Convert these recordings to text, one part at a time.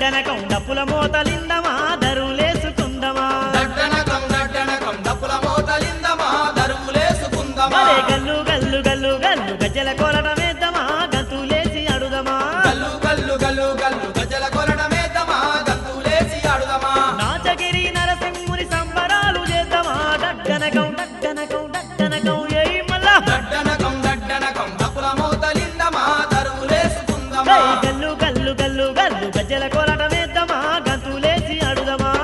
దడ్డనకం డప్పుల మోతలిందమా దరువులేసుకుందమా దడ్డనకం దడ్డనకం డప్పుల మోతలిందమా దరువులేసుకుందమా మరే గల్లు గల్లు గల్లు గల్లు గజ్జల కోలటమేద్దామా గంతులేసి అడుదమా గల్లు గల్లు గల్లు గల్లు గజల కొరడమేద్దామా గంతులేసి ఆడుదమా నాచగిరి నరసింహుని సంబరాలు చేద్దామా దడ్డనకం దడ్డనకం దడ్డనకం ఏయ్ మల్లా దడ్డనకం దడ్డనకం డప్పుల మోతలిందమా దరువులేసుకుందమా ఏయ్ గల్లు గల్లు గల్లు గల్లు గజ్జల కోలటమేద్దామా గంతులేసి అడుదమా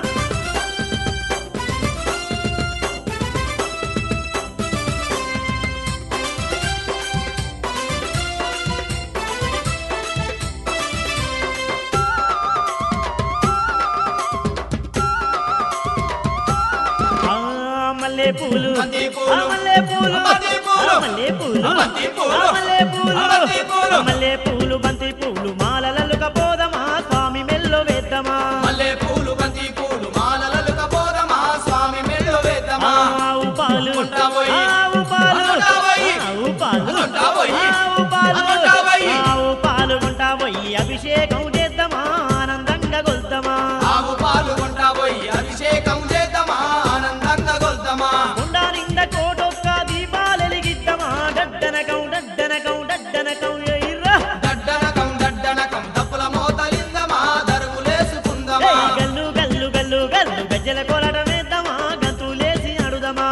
ఆ మల్లె పూలు బంతి పూలు. ఆ మల్లె పూలు బంతి పూలు. ఆ మల్లె పూలు బంతి పూలు. ఆ మల్లె పూలు బంతి పూలు. ఆ మల్లె పూలు బంతి పూలు మాలలలుక పోదమా స్వామి మెల్లో వేద్దామా మల్లె పూలు బంతి పూలు మాలలలుక పోదమా స్వామి మెళ్ళు వేద్దామా ఆవు పాలు ఉంటావోయ్. ఆవు పాలు ఉంటావోయ్. ఆవు పాలు ఉంటావోయ్. ఆవు పాలు ఉంటావోయ్. ఆవు పాలు ఉంటావోయ్ అభిషేకం చేద్దామా ఆనందంగా గొల్తామా ఆవు పాలు కొంటాబోయి అభిషేకం చేద్దామా ఆనందంగా గొల్దామా ఉండా నిండా కోటొక్క దీపాలెలిగిద్దామా డడ్డనకం డడ్డనకం డడ్డనకం ఎయిర్రా దడ్డనకం దడ్డనకం డప్పుల మోతలిందమా దరువులేసుకుందమా ఏయ్ గల్లు గల్లు గల్లు గల్లు గజ్జల కోలటమేద్దామా గంతులేసి అడుదమా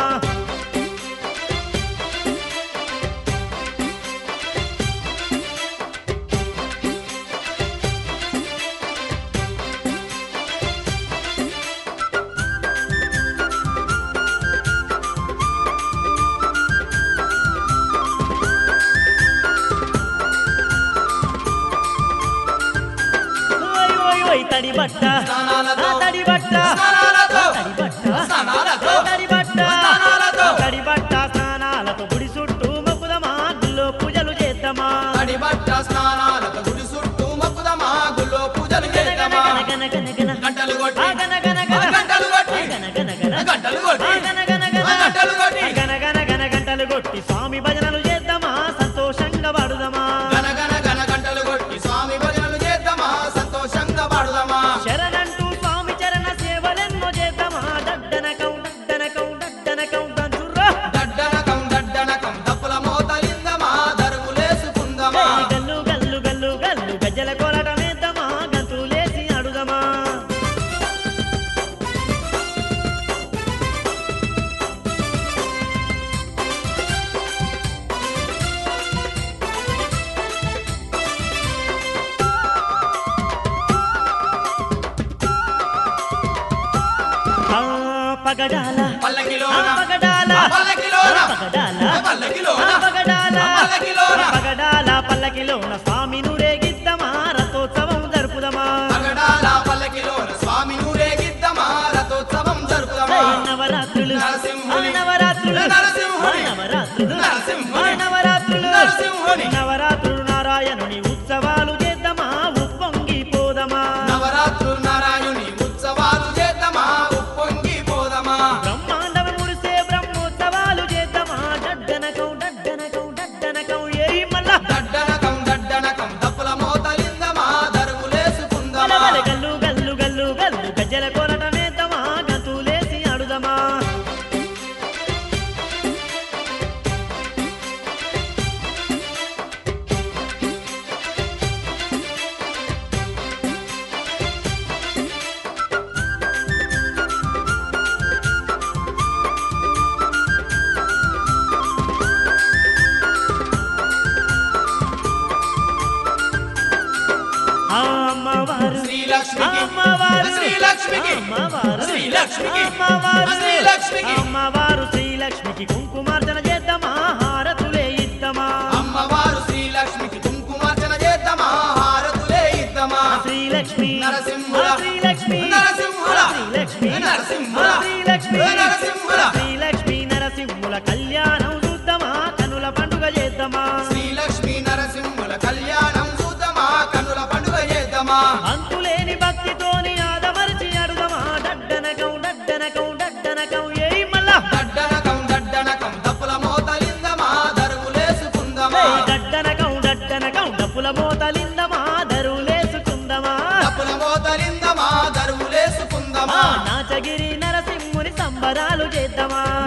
ఓయ్ ఓయ్ ఓయ్ తడి బట్ట స్నానాలతో, ఆ తడి బట్ట స్నానాలతో, తడి బట్ట స్నానాలతో, తడి బట్ట స్నానాలతో, తడి బట్ట స్నానాలతో గుడి చుట్టూ మొక్కుదమా గుళ్ళో పూజలు చేద్దామా తడి బట్ట స్నానాలతో గుడి చుట్టూ మొక్కుదమా గుళ్ళో పూజలు చేద్దామా గన గన గన గంటలు ఆ కొట్టి గన గన ఆ గన గంటలు కొట్టి గన గన గన గంటలు కొట్టి ఆ గన గన గన ఆ గంటలు కొట్టి గన గన గన గంటలు కొట్టి స్వామి భజనలు చేద్దామా సంతోషంగా పాడుదామా గన గన గన గంటలు కొట్టి స్వామి భజనలు చేద్దామా సంతోషంగా పాడుదామా శరణంటూ స్వామి చరణ సేవలెన్నో చేద్దామా దడ్డనకం దడ్డనకం దడ్డనకం దంచుర్రా దడ్డనకం దడ్డనకం డప్పుల మోతలిందమా దరువులేసుకుందమా ఏయ్ గల్లు గల్లు గల్లు గల్లు గజ్జల కోలటమేద్దామా గంతులేసి అడుదమా ఆ పగడాల పల్లకిలోన ఆ పగడాల ఆ పల్లకిలోన ఆ పగడాల ఆ పల్లకిలోన ఆ పగడాల ఆ పల్లకిలోన ఆ పగడాల పల్లకిలోన స్వామి నూరేగిద్దమా రథోత్సవం జరుపుదమా పగడాల పల్లకిలోన స్వామి ఊరేగిద్దమా రథోత్సవం జరుపుదమా ఏయ్ నవరాత్రులు నరసింహుని. ఆ నవరాత్రులు నరసింహుని. ఆ నవరాత్రులు నరసింహుని. ఆ నవరాత్రులు నరసింహుని. నవరాత్రులు నారాయణుని ఉత్సవాలు చేద్దామా ఉప్పొంగిపోదమా నవరాత్రు నారాయణుని ఉత్సవాలు చేద్దామా ఉప్పొంగి పోదమా బ్రహ్మాండం మురిసే బ్రహ్మోత్సవాలు చేద్దామా డడ్డనకం డడ్డనకం డడ్డనకం ఏయ్ మల్లా దడ్డనకం దడ్డనకం డప్పుల మోతలిందమా దరువులేసుకుందమా బలబల గల్లు గల్లు గల్లు గల్లు గజ్జల కోలటమేద్దామా గంతులేసి అడుదమా ఆ అమ్మవారు శ్రీలక్ష్మికి అమ్మవారు శ్రీలక్ష్మికి అమ్మవారు శ్రీలక్ష్మికి అమ్మవారు శ్రీలక్ష్మికి అమ్మవారు శ్రీలక్ష్మికి కుంకుమార్చన చేద్దామా హారతులే ఇద్దామా అమ్మవారు శ్రీలక్ష్మికి కుంకుమార్చన చేద్దామా హారతులే ఇద్దామా శ్రీలక్ష్మి నరసింహుల. ఆ శ్రీలక్ష్మి నరసింహుల. ఆ శ్రీలక్ష్మి నరసింహుల. ఆ శ్రీలక్ష్మి ఆ నరసింహుల. శ్రీలక్ష్మి నరసింహుల కళ్యాణం చూద్దామా కనుల పండుగ చేద్దామా శ్రీలక్ష్మి నరసింహుల కళ్యాణం చూద్దామా కన్నుల పండుగ చేద్దామా అంతులేని భక్తితోని ఆదమరిచి అడుగమా డడ్డనకం డడ్డనకం డడ్డనకం ఏయ్ మల్లా దడ్డనకం దడ్డనకం డప్పుల మోతలిందమా దరువులేసుకుందమా ఏయ్ డడ్డనకం డడ్డనకం డప్పుల మోతలిందమా దరువులేసుకుందమా డప్పుల మో సంబరాలు చేద్దామా